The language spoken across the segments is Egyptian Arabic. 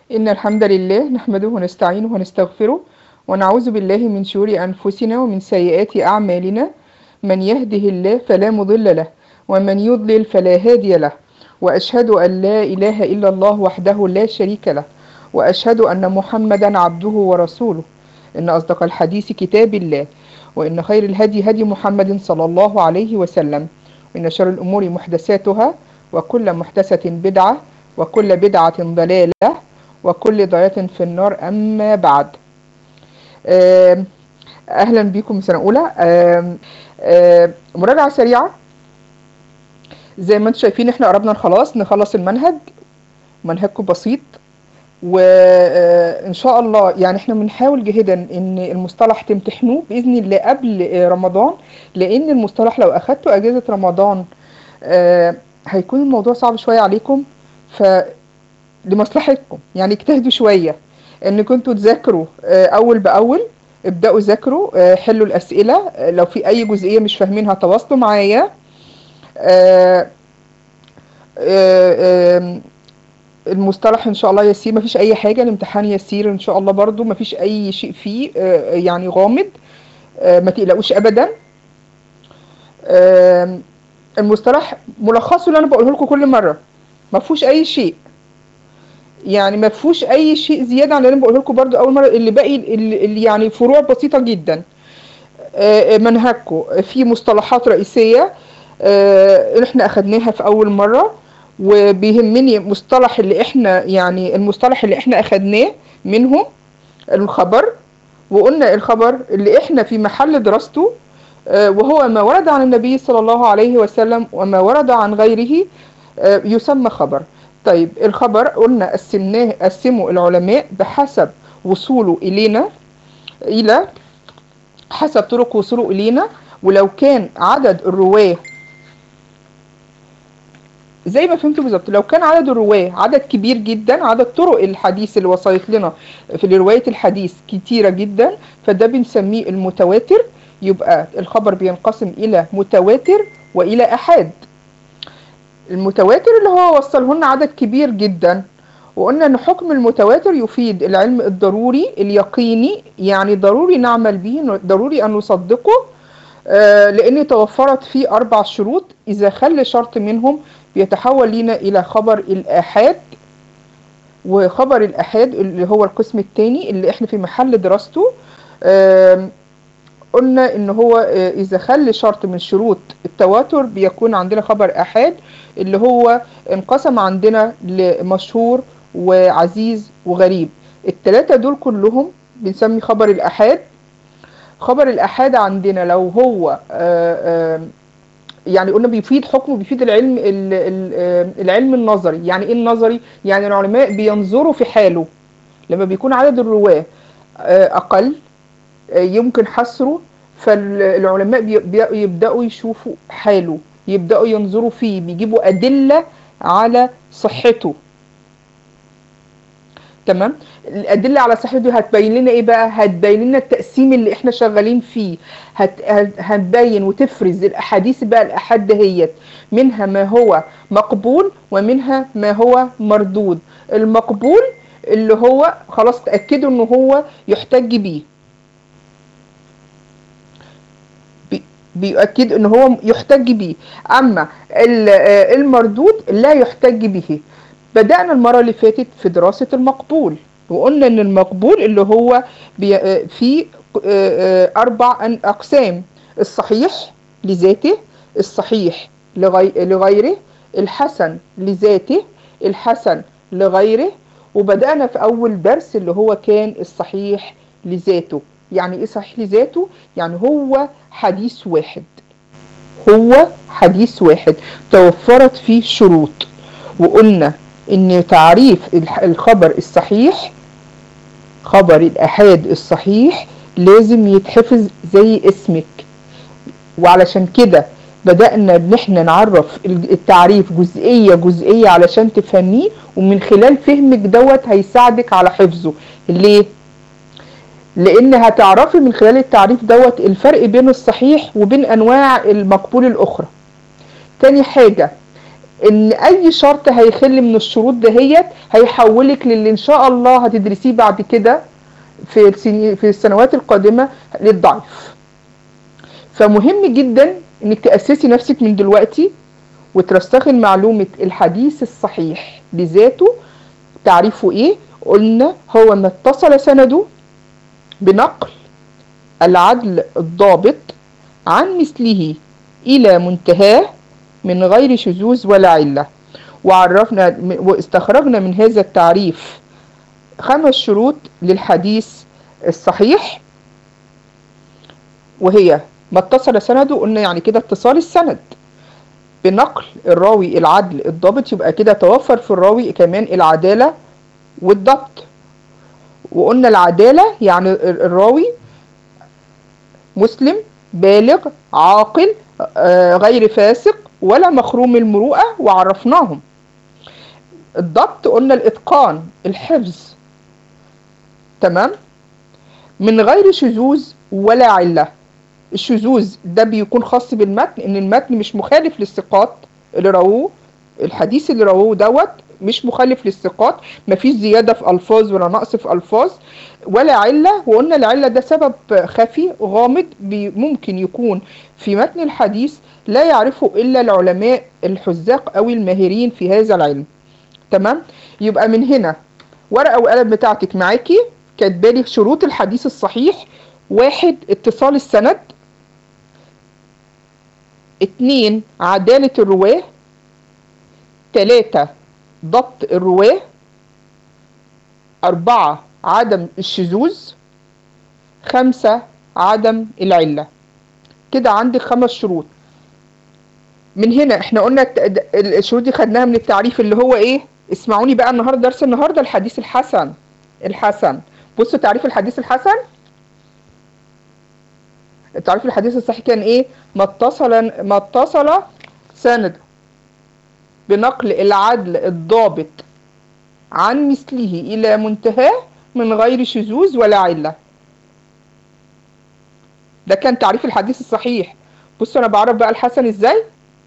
إن الحمد لله نحمده ونستعينه ونستغفره ونعوذ بالله من شرور أنفسنا ومن سيئات أعمالنا من يهده الله فلا مضل له ومن يضلل فلا هادي له وأشهد أن لا إله إلا الله وحده لا شريك له وأشهد أن محمدا عبده ورسوله إن أصدق الحديث كتاب الله وإن خير الهدي هدي محمد صلى الله عليه وسلم وإن شر الأمور محدثاتها وكل محدثة بدعة وكل بدعة ضلالة وكل ضلالة في النار أما بعد آم، أهلا بكم سنة أولى آم، آم، مراجعة سريعة زي ما انتم شايفين احنا قربنا خلاص نخلص المنهج منهجكم بسيط وان شاء الله يعني احنا بنحاول جاهدا ان المصطلح تمتحنوه باذن الله قبل آه، رمضان لان المصطلح لو اخدتوا اجازه رمضان آه، هيكون الموضوع صعب شويه عليكم ف لمصلحتكم يعني اجتهدوا شويه ان كنتوا تذاكروا آه، اول باول ابداوا ذاكروا آه، حلوا الاسئله آه، لو في اي جزئيه مش فاهمينها تواصلوا معايا آه، آه، آم، المصطلح ان شاء الله يسير مفيش اي حاجه الامتحان يسير ان شاء الله برضو مفيش اي شيء فيه آه، يعني غامض آه، ما تقلقوش ابدا آم، المصطلح ملخصه اللي انا بقوله لكم كل مره ما فيهوش اي شيء يعني ما فيهوش اي شيء زياده عن اللي انا بقوله لكم برضو اول مره اللي باقي اللي اللي يعني فروع بسيطه جدا آه، آه، منهجكم في مصطلحات رئيسيه آه، احنا اخدناها في اول مره وبيهمني مصطلح اللي احنا يعني المصطلح اللي احنا اخدناه منهم الخبر وقلنا الخبر اللي احنا في محل دراسته آه، وهو ما ورد عن النبي صلى الله عليه وسلم وما ورد عن غيره آه، يسمى خبر طيب الخبر قلنا قسمناه قسموا العلماء بحسب وصوله إلينا إلى حسب طرق وصوله إلينا ولو كان عدد الرواه زي ما فهمتوا بالظبط لو كان عدد الرواه عدد كبير جدا عدد طرق الحديث اللي وصلت لنا في رواية الحديث كتيرة جدا فده بنسميه المتواتر يبقى الخبر بينقسم إلى متواتر وإلى أحاد المتواتر اللي هو وصله لنا عدد كبير جدا وقلنا ان حكم المتواتر يفيد العلم الضروري اليقيني يعني ضروري نعمل به ضروري ان نصدقه آه، لان توفرت فيه اربع شروط اذا خل شرط منهم بيتحول لنا الى خبر الاحاد وخبر الاحاد اللي هو القسم الثاني اللي احنا في محل دراسته آم، قلنا ان هو آه، اذا خل شرط من شروط التواتر بيكون عندنا خبر احاد اللي هو انقسم عندنا لمشهور وعزيز وغريب التلاتة دول كلهم بنسمي خبر الأحاد خبر الأحاد عندنا لو هو آه، آه، يعني قلنا بيفيد حكمه بيفيد العلم ال- ال- آه، العلم النظري يعني ايه النظري يعني العلماء بينظروا في حاله لما بيكون عدد الرواه آه، أقل آه، يمكن حصره فالعلماء بي- بي- يبدأوا يشوفوا حاله يبدأوا ينظروا فيه بيجيبوا أدلة على صحته تمام الأدلة على صحته دي هتبين لنا إيه بقى هتبين لنا التقسيم اللي إحنا شغالين فيه هت... هت- هتبين وتفرز الأحاديث بقى الأحاد دهيت منها ما هو مقبول ومنها ما هو مردود المقبول اللي هو خلاص تأكدوا إن هو يحتج بيه بي- بيؤكد ان هو يحتج به اما ال- آه، المردود لا يحتج به بدأنا المرة اللي فاتت في دراسة المقبول وقلنا ان المقبول اللي هو بي- آه، فيه آه، آه، اربع أن- اقسام الصحيح لذاته الصحيح لغي- لغيره الحسن لذاته الحسن لغيره وبدأنا في أول درس اللي هو كان الصحيح لذاته يعني إيه صحيح لذاته؟ يعني هو حديث واحد هو حديث واحد توفرت فيه شروط وقلنا إن تعريف الح- الخبر الصحيح خبر الأحاد الصحيح لازم يتحفظ زي اسمك وعلشان كده بدأنا ان احنا نعرف ال- التعريف جزئية جزئية علشان تفهميه ومن خلال فهمك دوت هيساعدك على حفظه ليه؟ لان هتعرفي من خلال التعريف دوت الفرق بين الصحيح وبين انواع المقبول الاخرى تاني حاجة ان اي شرط هيخل من الشروط دهيت هيحولك للي ان شاء الله هتدرسيه بعد كده في السنين في السنوات القادمه للضعف فمهم جدا انك تاسسي نفسك من دلوقتي وترسخي معلومه الحديث الصحيح بذاته تعريفه ايه قلنا هو ما اتصل سنده بنقل العدل الضابط عن مثله الى منتهاه من غير شذوذ ولا عله وعرفنا واستخرجنا من هذا التعريف خمس شروط للحديث الصحيح وهي ما اتصل سنده قلنا يعني كده اتصال السند بنقل الراوي العدل الضابط يبقى كده توفر في الراوي كمان العدالة والضبط وقلنا العدالة يعني الراوي مسلم بالغ عاقل آه غير فاسق ولا مخروم المروءة وعرفناهم الضبط قلنا الإتقان الحفظ تمام من غير شذوذ ولا علة الشذوذ ده بيكون خاص بالمتن ان المتن مش مخالف للثقات اللي رووه الحديث اللي رووه دوت مش مخالف للثقات مفيش زيادة في ألفاظ ولا نقص في ألفاظ ولا علة وقلنا العلة ده سبب خفي غامض ممكن يكون في متن الحديث لا يعرفه إلا العلماء الحذاق أو الماهرين في هذا العلم تمام يبقى من هنا ورقة وقلم بتاعتك معاكي كاتبالي شروط الحديث الصحيح واحد اتصال السند اتنين عدالة الرواه تلاتة ضبط الرواه أربعة عدم الشذوذ خمسة عدم العلة كده عندك خمس شروط من هنا احنا قلنا الشروط دي خدناها من التعريف اللي هو ايه اسمعوني بقى النهارده درس النهارده الحديث الحسن الحسن بصوا تعريف الحديث الحسن تعريف الحديث الصحيح كان ايه ما اتصل ما اتصل سند بنقل العدل الضابط عن مثله الى منتهاه من غير شذوذ ولا عله ده كان تعريف الحديث الصحيح بصوا انا بعرف بقى الحسن ازاي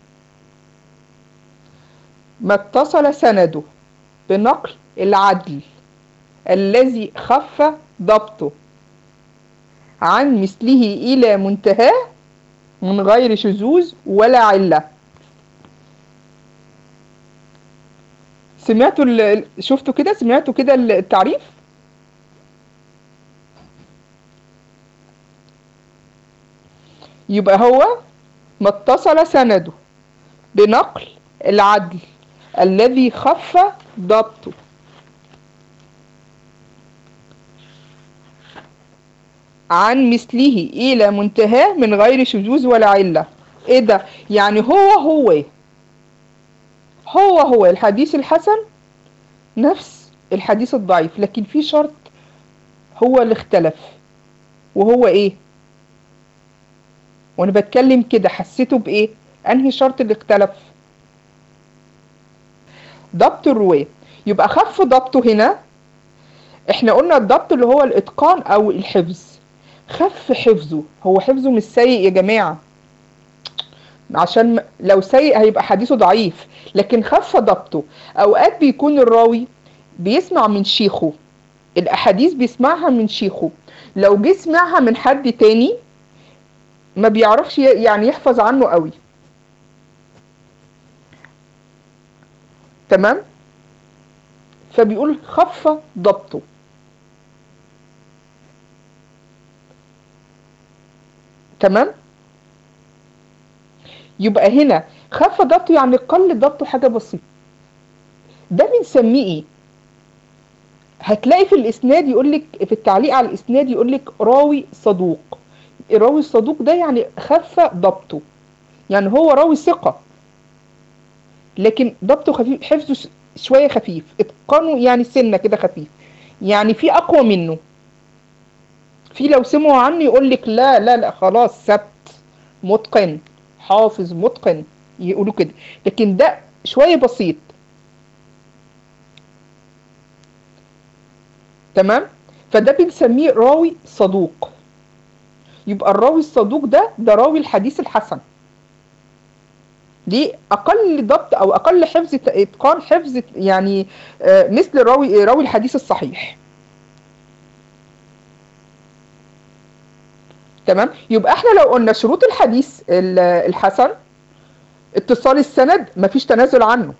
ما اتصل سنده بنقل العدل الذي خف ضبطه عن مثله إلى منتهاه من غير شذوذ ولا علة سمعتوا شفتوا كده سمعتوا كده التعريف يبقى هو ما اتصل سنده بنقل العدل الذي خف ضبطه عن مثله إلى منتهاه من غير شذوذ ولا علة إيه ده يعني هو هو هو هو الحديث الحسن نفس الحديث الضعيف لكن في شرط هو اللي اختلف وهو ايه وانا بتكلم كده حسيته بايه انهي شرط اللي اختلف ضبط الرواية يبقى خف ضبطه هنا احنا قلنا الضبط اللي هو الاتقان او الحفظ خف حفظه هو حفظه مش سيء يا جماعة عشان لو سيء هيبقى حديثه ضعيف لكن خف ضبطه اوقات بيكون الراوي بيسمع من شيخه الاحاديث بيسمعها من شيخه لو جه سمعها من حد تاني ما بيعرفش يعني يحفظ عنه قوي تمام فبيقول خف ضبطه تمام يبقى هنا خف ضبطه يعني قل ضبطه حاجه بسيطه ده بنسميه ايه هتلاقي في الاسناد يقول لك في التعليق على الاسناد يقول لك راوي صدوق الراوي الصدوق ده يعني خف ضبطه يعني هو راوي ثقه لكن ضبطه خفيف حفظه شويه خفيف اتقانه يعني سنه كده خفيف يعني في اقوى منه في لو سمعوا عنه يقول لك لا لا لا خلاص ثبت متقن حافظ متقن يقولوا كده لكن ده شويه بسيط تمام فده بنسميه راوي صدوق يبقى الراوي الصدوق ده ده راوي الحديث الحسن دي اقل ضبط او اقل حفظ اتقان حفظ يعني آه، مثل راوي راوي الحديث الصحيح تمام يبقى احنا لو قلنا شروط الحديث ال- الحسن اتصال السند مفيش تنازل عنه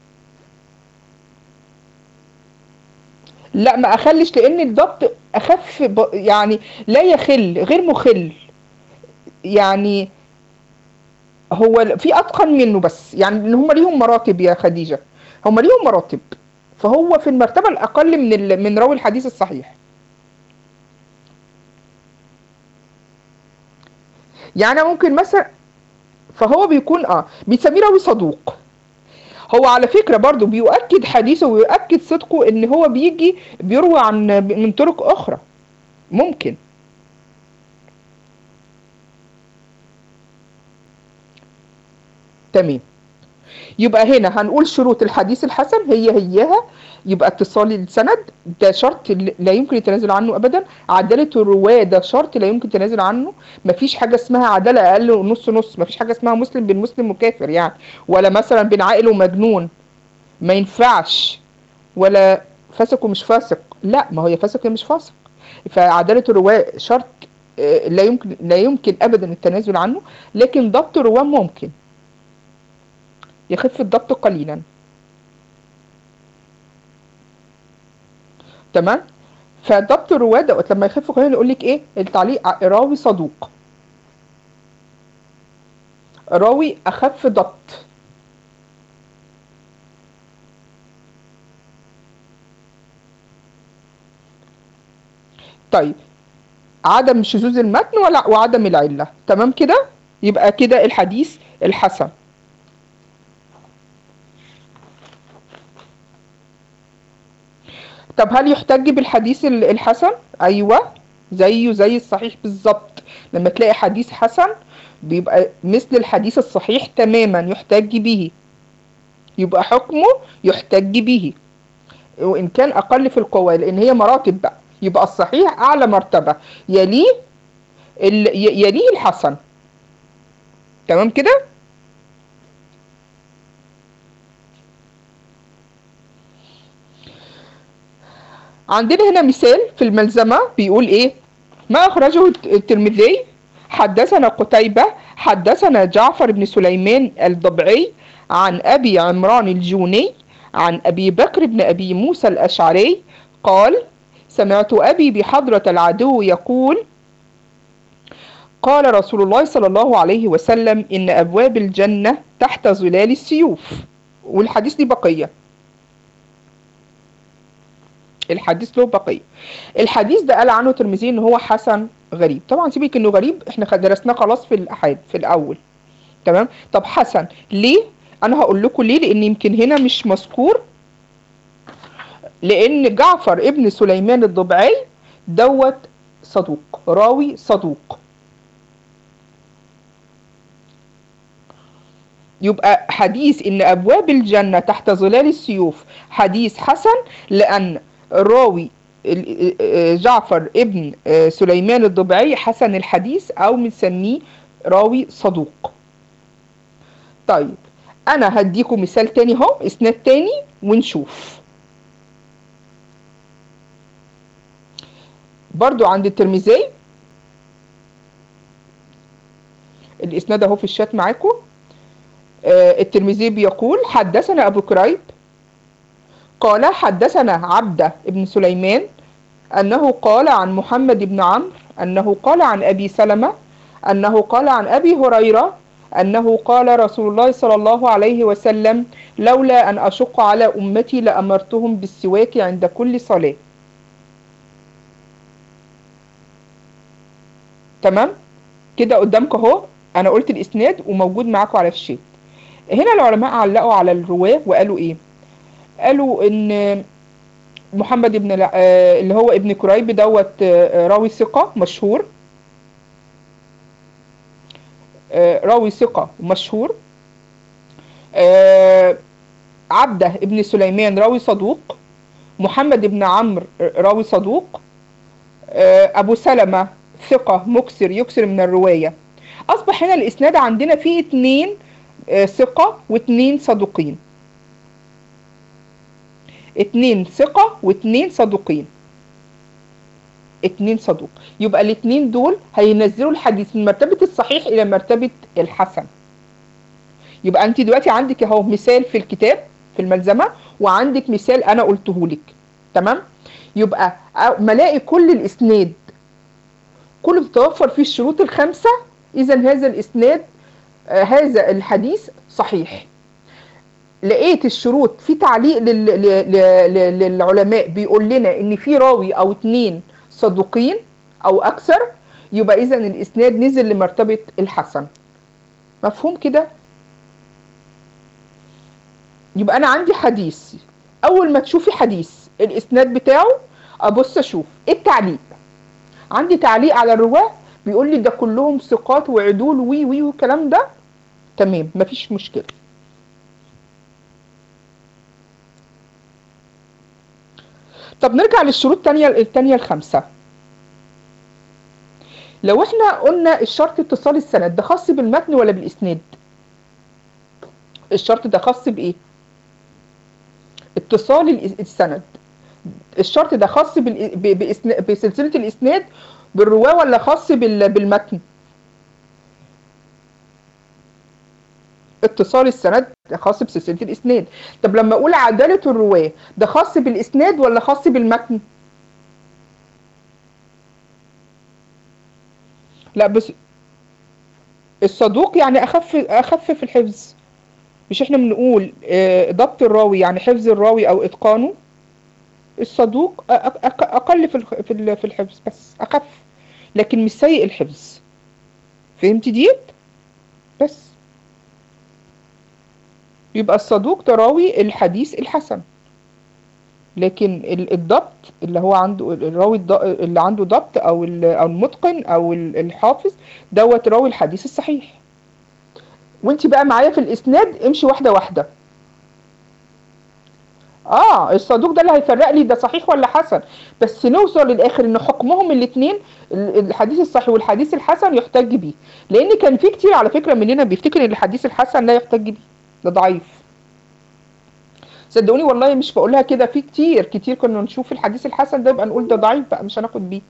لا ما اخلش لان الضبط اخف ب- يعني لا يخل غير مخل يعني هو في اتقن منه بس يعني ان هم ليهم مراتب يا خديجه هم ليهم مراتب فهو في المرتبه الاقل من ال... من راوي الحديث الصحيح يعني ممكن مثلا فهو بيكون اه بيسميه راوي صدوق هو على فكرة برضو بيؤكد حديثه ويؤكد صدقه ان هو بيجي بيروى عن من طرق اخرى ممكن تمام يبقى هنا هنقول شروط الحديث الحسن هي هيها يبقى اتصال السند ده شرط لا يمكن التنازل عنه ابدا عداله الرواه ده شرط لا يمكن التنازل عنه مفيش حاجه اسمها عداله اقل نص نص مفيش حاجه اسمها مسلم بين مسلم وكافر يعني ولا مثلا بين عاقل ومجنون ما ينفعش ولا فاسق ومش فاسق لا ما هو يا فاسق يا مش فاسق فعداله الرواه شرط آه، لا يمكن لا يمكن ابدا التنازل عنه لكن ضبط الرواه ممكن يخف الضبط قليلا تمام فضبط الرواه دوت لما يخف قليلا يقول لك ايه التعليق ع- راوي صدوق راوي اخف ضبط طيب عدم شذوذ المتن ولا وعدم العله تمام كده يبقى كده الحديث الحسن طب هل يحتج بالحديث ال- الحسن ايوه زيه زي الصحيح بالظبط لما تلاقي حديث حسن بيبقى مثل الحديث الصحيح تماما يحتج به يبقى حكمه يحتج به وان كان اقل في القوى لان هي مراتب بقى يبقى الصحيح اعلى مرتبه يليه ال... ي- يليه الحسن تمام كده عندنا هنا مثال في الملزمة بيقول ايه ما اخرجه الت- الترمذي حدثنا قتيبة حدثنا جعفر بن سليمان الضبعي عن ابي عمران الجوني عن ابي بكر بن ابي موسى الاشعري قال سمعت ابي بحضرة العدو يقول قال رسول الله صلى الله عليه وسلم ان ابواب الجنة تحت ظلال السيوف والحديث دي بقيه الحديث له بقيه الحديث ده قال عنه الترمذي ان هو حسن غريب طبعا سيبك انه غريب احنا خد- درسناه خلاص في الاحاد في الاول تمام طب حسن ليه انا هقول لكم ليه لان يمكن هنا مش مذكور لان جعفر ابن سليمان الضبعي دوت صدوق راوي صدوق يبقى حديث ان ابواب الجنه تحت ظلال السيوف حديث حسن لان الراوي ال- آه، جعفر ابن آه، سليمان الضبعي حسن الحديث او بنسميه راوي صدوق طيب انا هديكم مثال تاني اهو اسناد تاني ونشوف برضو عند الترمذي الاسناد اهو في الشات معاكم آه، الترمذي بيقول حدثنا ابو كريب قال حدثنا عبده بن سليمان انه قال عن محمد بن عمرو انه قال عن ابي سلمه انه قال عن ابي هريره انه قال رسول الله صلى الله عليه وسلم لولا ان اشق على امتي لامرتهم بالسواك عند كل صلاه تمام كده قدامكم اهو انا قلت الاسناد وموجود معاكم على الشيت هنا العلماء علقوا على الرواه وقالوا ايه قالوا ان محمد بن الع- آه، اللي هو ابن كريب دوت آه، راوي ثقة مشهور آه، راوي ثقة مشهور آه، عبده ابن سليمان راوي صدوق محمد بن عمرو آه، راوي صدوق آه، أبو سلمة ثقة مكسر يكسر من الرواية أصبح هنا الإسناد عندنا فيه اتنين آه، ثقة واتنين صدوقين اتنين ثقة واتنين صدوقين اتنين صدوق يبقى الاتنين دول هينزلوا الحديث من مرتبة الصحيح إلى مرتبة الحسن يبقى انت دلوقتي عندك اهو مثال في الكتاب في الملزمة وعندك مثال انا قلته لك تمام يبقى أ- ما الاقي كل الاسناد كله بتتوفر فيه الشروط الخمسة اذا هذا الاسناد آه، هذا الحديث صحيح لقيت الشروط في تعليق لل... ل... ل... ل... للعلماء بيقول لنا ان في راوي او اتنين صدوقين او اكثر يبقى اذا الاسناد نزل لمرتبة الحسن مفهوم كده يبقى انا عندي حديث اول ما تشوفي حديث الاسناد بتاعه ابص اشوف ايه التعليق عندي تعليق على الرواه بيقول لي ده كلهم ثقات وعدول وي وي والكلام ده تمام مفيش مشكله طب نرجع للشروط التانية التانية الخمسة لو احنا قلنا الشرط اتصال السند ده خاص بالمتن ولا بالاسناد الشرط ده خاص بايه اتصال الإس- السند الشرط ده خاص بالإ- ب- بإسنا- بسلسلة الإسناد بالرواة ولا خاص بال- بالمتن اتصال السند ده خاص بسلسلة الإسناد طب لما أقول عدالة الرواة ده خاص بالإسناد ولا خاص بالمتن لا بس الصدوق يعني أخف أخف في الحفظ مش احنا بنقول آه، ضبط الراوي يعني حفظ الراوي أو إتقانه الصدوق أ- أ- أق- أقل في الخ- في ال- في الحفظ بس أخف لكن مش سيء الحفظ فهمتي ديت بس يبقى الصدوق ده راوي الحديث الحسن لكن ال- الضبط اللي هو عنده الراوي الض- اللي عنده ضبط او ال- او المتقن او ال- الحافظ دوت راوي الحديث الصحيح وانت بقى معايا في الاسناد امشي واحده واحده اه الصدوق ده اللي هيفرق لي ده صحيح ولا حسن بس نوصل للاخر ان حكمهم الاثنين الحديث الصحيح والحديث الحسن يحتج بيه لان كان في كتير على فكره مننا بيفتكر ان الحديث الحسن لا يحتج بيه ده ضعيف صدقوني والله مش بقولها كده في كتير كتير كنا نشوف الحديث الحسن ده يبقى نقول ده ضعيف بقى مش هناخد بيه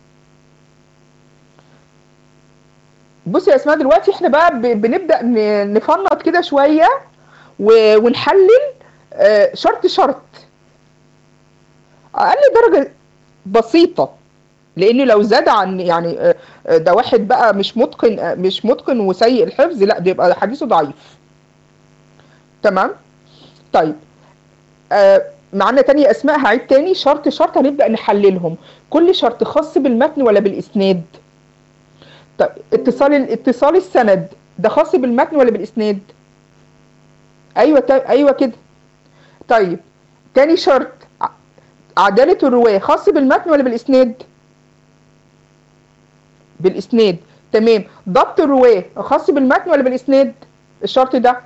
بصي يا اسماء دلوقتي احنا بقى ب- بنبدا ن- نفنط كده شويه و- ونحلل آه، شرط شرط اقل درجه بسيطه لان لو زاد عن يعني آه، آه، ده واحد بقى مش متقن آه، مش متقن وسيء الحفظ لا ده يبقى حديثه ضعيف تمام طيب آه معانا تاني اسماء هعيد تاني شرط شرط هنبدا نحللهم كل شرط خاص بالمتن ولا بالاسناد طب اتصال اتصال السند ده خاص بالمتن ولا بالاسناد ايوه تا... ايوه كده طيب تاني شرط ع- عدالة الرواية خاص بالمتن ولا بالاسناد بالاسناد تمام ضبط الرواية خاص بالمتن ولا بالاسناد الشرط ده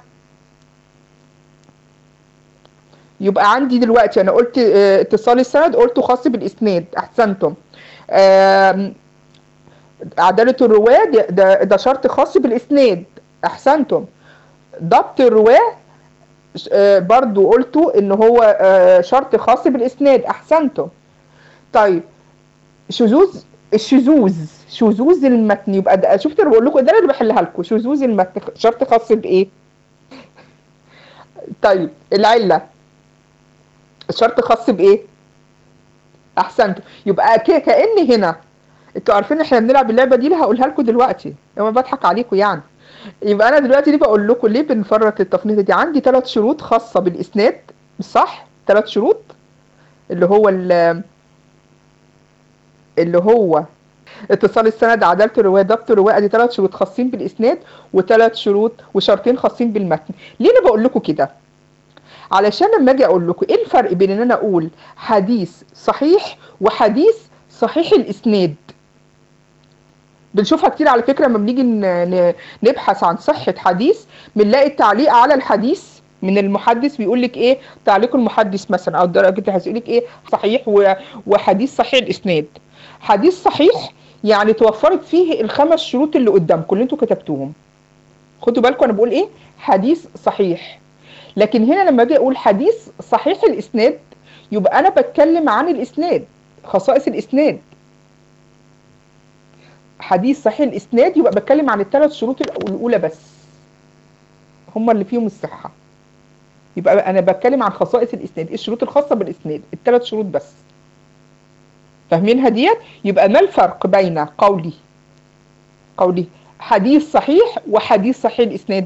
يبقى عندي دلوقتي انا قلت آه، اتصال السند قلته خاص بالاسناد احسنتم آم، عدالة الرواة ده, ده, ده شرط خاص بالاسناد احسنتم ضبط الرواة ش- آه، برضو قلتوا ان هو آه، شرط خاص بالاسناد احسنتم طيب شذوذ الشذوذ شذوذ المتن يبقى ده شفت انا بقول لكم ده انا اللي بحلها لكم شذوذ المتن شرط خاص بايه طيب العله الشرط خاص بايه احسنت يبقى ك- كأن هنا انتوا عارفين احنا بنلعب اللعبه دي اللي هقولها لكم دلوقتي انا بضحك عليكم يعني يبقى انا دلوقتي ليه بقول لكم ليه بنفرط التفنيطه دي عندي ثلاث شروط خاصه بالاسناد مش صح ثلاث شروط اللي هو ال- اللي هو اتصال السند عداله الرواه ضبط الرواه ادي ثلاث شروط خاصين بالاسناد وثلاث شروط وشرطين خاصين بالمتن ليه انا بقول لكم كده علشان لما اجي اقول لكم ايه الفرق بين ان انا اقول حديث صحيح وحديث صحيح الاسناد بنشوفها كتير على فكره لما بنيجي ن- ن- نبحث عن صحه حديث بنلاقي التعليق على الحديث من المحدث بيقول لك ايه تعليق المحدث مثلا او درجه الحديث يقول لك ايه صحيح و- وحديث صحيح الاسناد حديث صحيح يعني توفرت فيه الخمس شروط اللي قدامكم اللي انتوا كتبتوهم خدوا بالكم انا بقول ايه حديث صحيح لكن هنا لما اجي اقول حديث صحيح الاسناد يبقى انا بتكلم عن الاسناد خصائص الاسناد حديث صحيح الاسناد يبقى بتكلم عن الثلاث شروط الاولى بس هم اللي فيهم الصحه يبقى انا بتكلم عن خصائص الاسناد ايه الشروط الخاصه بالاسناد الثلاث شروط بس فاهمينها ديت يبقى ما الفرق بين قولي قولي حديث صحيح وحديث صحيح الاسناد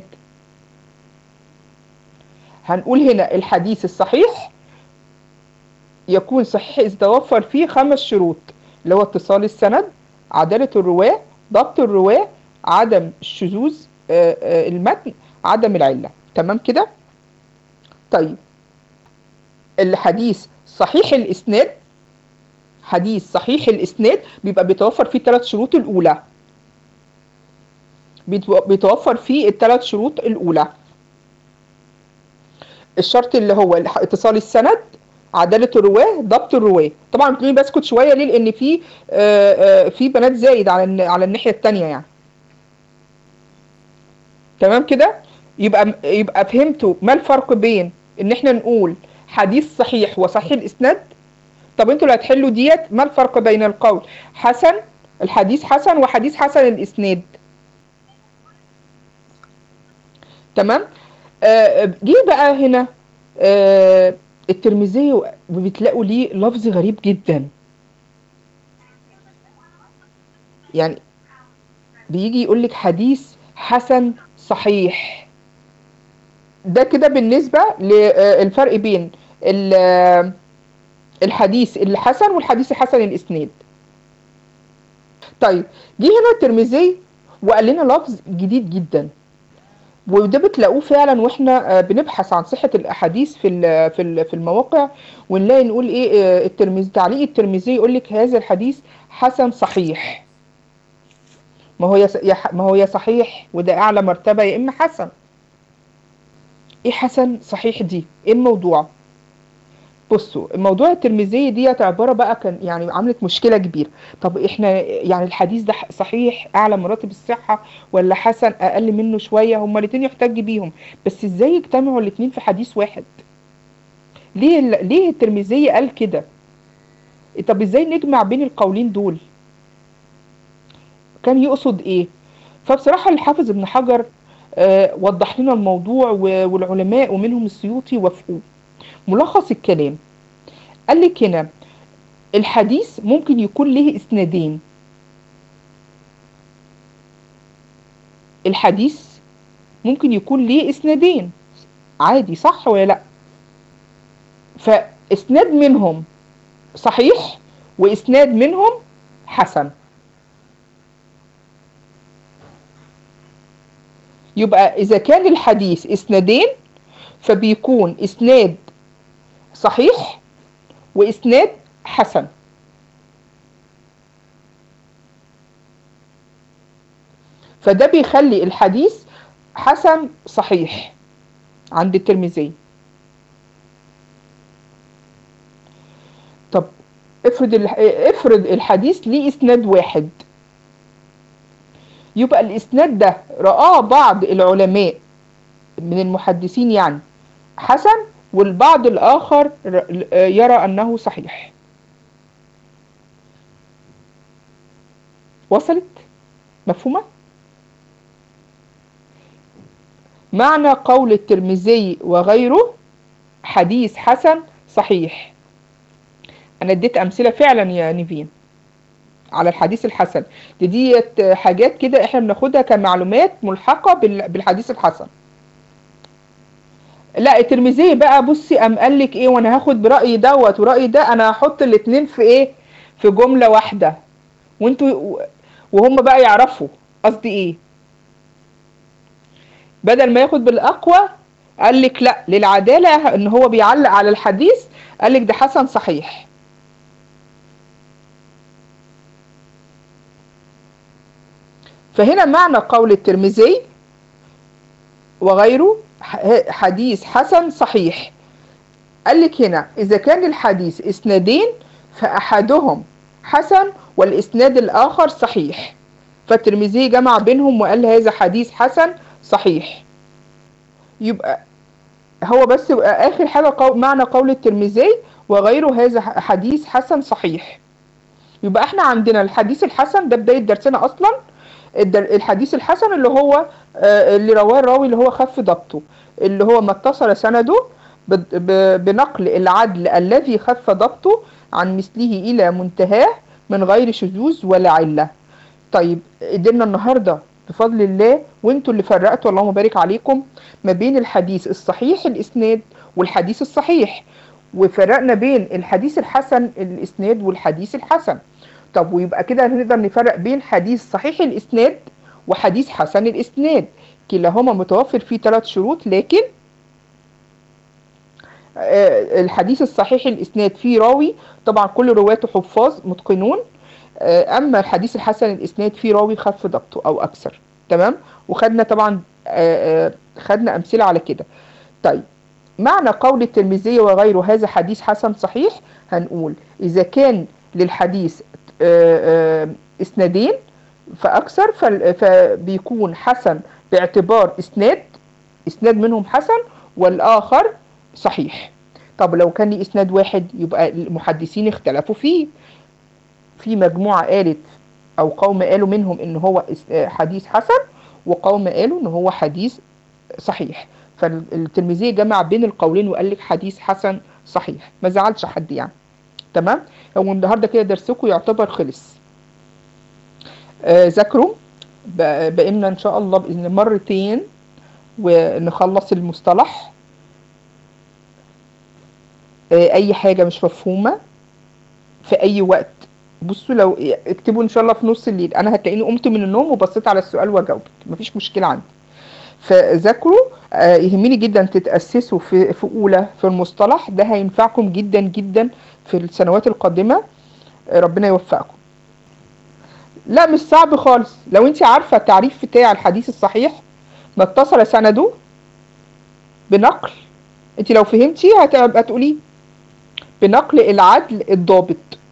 هنقول هنا الحديث الصحيح يكون صحيح إذا توفر فيه خمس شروط اللي هو اتصال السند عدالة الرواة ضبط الرواة عدم الشذوذ آه، آه، المتن عدم العلة تمام كده طيب الحديث صحيح الإسناد حديث صحيح الإسناد بيبقى بيتوفر فيه الثلاث شروط الأولى بيتو- بيتوفر فيه الثلاث شروط الأولى الشرط اللي هو الح- اتصال السند عدالة الرواة ضبط الرواة طبعا بتلاقيني بسكت شوية ليه لأن في آه، آه، في بنات زايد على الن- على الناحية التانية يعني تمام كده يبقى يبقى فهمتوا ما الفرق بين ان احنا نقول حديث صحيح وصحيح الاسناد طب انتوا اللي هتحلوا ديت ما الفرق بين القول حسن الحديث حسن وحديث حسن الاسناد تمام آه جه بقى هنا آه الترمذي بتلاقوا ليه لفظ غريب جدا يعني بيجي يقول لك حديث حسن صحيح ده كده بالنسبة للفرق بين ال- الحديث الحسن والحديث الحسن الاسناد طيب جه هنا الترمذي وقال لنا لفظ جديد جدا وده بتلاقوه فعلا واحنا آه، بنبحث عن صحة الاحاديث في ال- في ال- في المواقع ونلاقي نقول ايه آه، الترمذي تعليق الترمذي يقول لك هذا الحديث حسن صحيح ما هو يا س- يا ح- ما هو يا صحيح وده اعلى مرتبة يا اما حسن ايه حسن صحيح دي ايه الموضوع بصوا الموضوع الترمذي ديت عباره بقى كان يعني عملت مشكله كبيره طب احنا يعني الحديث ده صحيح اعلى مراتب الصحه ولا حسن اقل منه شويه هما الاثنين يحتج بيهم بس ازاي يجتمعوا الاثنين في حديث واحد ليه ال- ليه الترمذي قال كده طب ازاي نجمع بين القولين دول كان يقصد ايه فبصراحه الحافظ ابن حجر آه، وضح لنا الموضوع و- والعلماء ومنهم السيوطي وافقوه ملخص الكلام قال لك هنا الحديث ممكن يكون له اسنادين الحديث ممكن يكون ليه اسنادين عادي صح ولا لا فاسناد منهم صحيح واسناد منهم حسن يبقى اذا كان الحديث اسنادين فبيكون اسناد صحيح واسناد حسن فده بيخلي الحديث حسن صحيح عند الترمذي طب افرض الح... افرض الحديث ليه اسناد واحد يبقى الاسناد ده رآه بعض العلماء من المحدثين يعني حسن والبعض الآخر ر- يرى أنه صحيح وصلت مفهومة معنى قول الترمذي وغيره حديث حسن صحيح أنا اديت أمثلة فعلا يا نيفين على الحديث الحسن دي ديت حاجات كده احنا بناخدها كمعلومات ملحقة بال- بالحديث الحسن لا الترمذي بقى بصي قام قال لك ايه وانا هاخد برأي دوت ورأي ده انا هحط الاتنين في ايه في جملة واحدة وانتوا وهم بقى يعرفوا قصدي ايه بدل ما ياخد بالاقوى قال لك لا للعدالة ان هو بيعلق على الحديث قال لك ده حسن صحيح فهنا معنى قول الترمذي وغيره ح- حديث حسن صحيح قال لك هنا إذا كان الحديث إسنادين فأحدهم حسن والإسناد الآخر صحيح فالترمذي جمع بينهم وقال هذا حديث حسن صحيح يبقى هو بس يبقى اخر حاجه قو... معنى قول الترمذي وغيره هذا حديث حسن صحيح يبقى احنا عندنا الحديث الحسن ده بدايه درسنا اصلا الدر- الحديث الحسن اللي هو آه، اللي رواه الراوي اللي هو خف ضبطه اللي هو ما اتصل سنده ب- ب- بنقل العدل الذي خف ضبطه عن مثله الى منتهاه من غير شذوذ ولا عله طيب قدرنا النهارده بفضل الله وانتوا اللي فرقتوا اللهم بارك عليكم ما بين الحديث الصحيح الاسناد والحديث الصحيح وفرقنا بين الحديث الحسن الاسناد والحديث الحسن طب ويبقى كده هنقدر نفرق بين حديث صحيح الاسناد وحديث حسن الاسناد كلاهما متوفر فيه ثلاث شروط لكن آه، الحديث الصحيح الاسناد فيه راوي طبعا كل رواته حفاظ متقنون آه، اما الحديث الحسن الاسناد فيه راوي خف ضبطه او اكثر تمام وخدنا طبعا آه، آه، خدنا امثله على كده طيب معنى قول الترمذي وغيره هذا حديث حسن صحيح هنقول اذا كان للحديث آه، آه، اسنادين فاكثر فال- فبيكون حسن باعتبار اسناد اسناد منهم حسن والاخر صحيح طب لو كان لي اسناد واحد يبقى المحدثين اختلفوا فيه في مجموعة قالت او قوم قالوا منهم ان هو اس- آه، حديث حسن وقوم قالوا ان هو حديث صحيح فالترمذي جمع بين القولين وقال لك حديث حسن صحيح ما زعلش حد يعني تمام هو النهارده كده درسكم يعتبر خلص آه، ذاكروا بق- بقينا ان شاء الله باذن مرتين ونخلص المصطلح آه، اي حاجه مش مفهومه في اي وقت بصوا لو اكتبوا ان شاء الله في نص الليل انا هتلاقيني قمت من النوم وبصيت على السؤال وجاوبت مفيش مشكله عندي فذاكروا آه، يهمني جدا تتاسسوا في في اولى في المصطلح ده هينفعكم جدا جدا في السنوات القادمه آه، ربنا يوفقكم لا مش صعب خالص لو انت عارفه التعريف بتاع الحديث الصحيح ما اتصل سنده بنقل انت لو فهمتي هتبقى تقولي بنقل العدل الضابط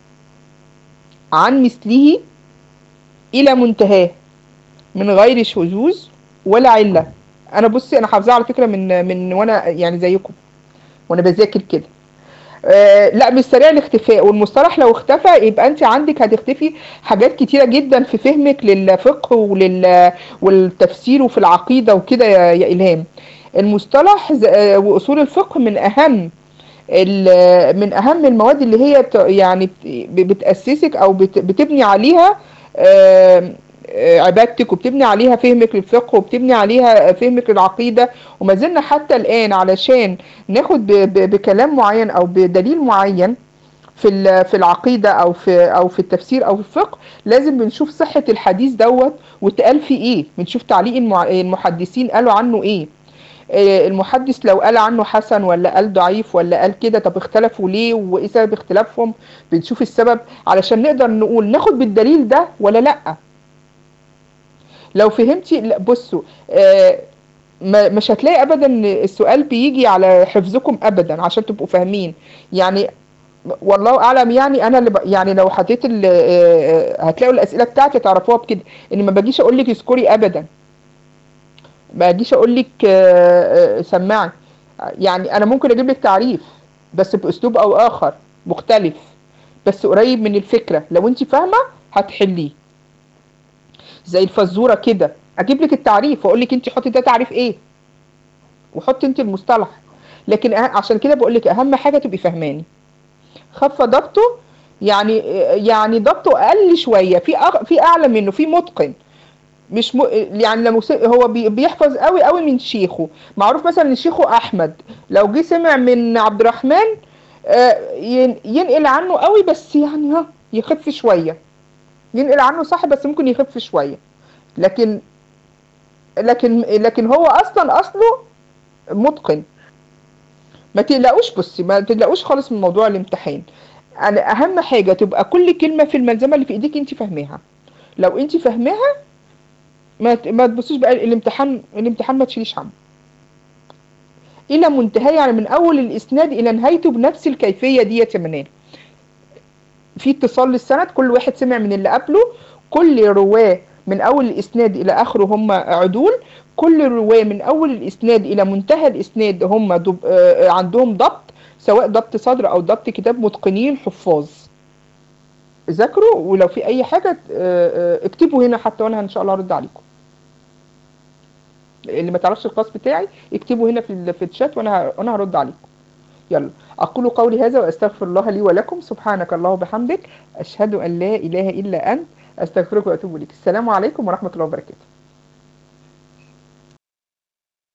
عن مثله الى منتهاه من غير شذوذ ولا عله انا بصي انا حافظاها على فكره من من وانا يعني زيكم وانا بذاكر كده آه لا مش سريع الاختفاء والمصطلح لو اختفى يبقى انت عندك هتختفي حاجات كتيره جدا في فهمك للفقه ولل والتفسير وفي العقيده وكده يا, يا الهام المصطلح ز- آه، واصول الفقه من اهم ال- من اهم المواد اللي هي ت- يعني بت- بتاسسك او بت- بتبني عليها آه، آه، عبادتك وبتبني عليها فهمك للفقه وبتبني عليها فهمك للعقيده وما زلنا حتى الان علشان ناخد ب- ب- بكلام معين او بدليل معين في ال- في العقيده او في او في التفسير او في الفقه لازم بنشوف صحه الحديث دوت واتقال فيه ايه بنشوف تعليق المع- المحدثين قالوا عنه ايه آه، المحدث لو قال عنه حسن ولا قال ضعيف ولا قال كده طب اختلفوا ليه وايه سبب اختلافهم بنشوف السبب علشان نقدر نقول ناخد بالدليل ده ولا لا لو فهمتي لا بصوا آه، ما- مش هتلاقي ابدا إن السؤال بيجي على حفظكم ابدا عشان تبقوا فاهمين يعني والله اعلم يعني انا اللي ب... يعني لو حطيت ال... آه، هتلاقوا الاسئله بتاعتي تعرفوها بكده ان ما باجيش اقول لك اذكري ابدا ما اجيش اقول لك آه، آه، سمعي يعني انا ممكن اجيب لك تعريف بس باسلوب او اخر مختلف بس قريب من الفكره لو انت فاهمه هتحليه زي الفزوره كده اجيب لك التعريف واقول لك انت حطي ده تعريف ايه وحطي انت المصطلح لكن أه- عشان كده بقول لك اهم حاجه تبقي فاهماني خف ضبطه يعني يعني ضبطه اقل شويه في أغ... في اعلى منه في متقن مش م... يعني لما س- هو بي... بيحفظ قوي قوي من شيخه معروف مثلا ان شيخه احمد لو جه سمع من عبد الرحمن آه، ين... ينقل عنه قوي بس يعني ها يخف شويه ينقل عنه صح بس ممكن يخف شويه لكن لكن لكن هو اصلا اصله متقن ما تقلقوش بصي ما تقلقوش خالص من موضوع الامتحان انا اهم حاجه تبقى كل كلمه في الملزمه اللي في ايديك انت فاهماها لو انت فاهماها ما ت- ما تبصيش بقى الامتحان الامتحان ما تشيليش عنه الى منتهى يعني من اول الاسناد الى نهايته بنفس الكيفيه ديت يا منال في اتصال للسند كل واحد سمع من اللي قبله كل رواه من اول الاسناد الى اخره هم عدول كل الرواة من أول الإسناد إلى منتهى الإسناد هم دب... آه، عندهم ضبط سواء ضبط صدر أو ضبط كتاب متقنين حفاظ ذاكروا ولو في أي حاجة آه، آه، اكتبوا هنا حتى وأنا إن شاء الله هرد عليكم اللي ما تعرفش الخاص بتاعي اكتبوا هنا في ال- في الشات وأنا ه- وأنا هرد عليكم يلا أقول قولي هذا وأستغفر الله لي ولكم سبحانك الله وبحمدك أشهد أن لا إله إلا أنت أستغفرك وأتوب إليك السلام عليكم ورحمة الله وبركاته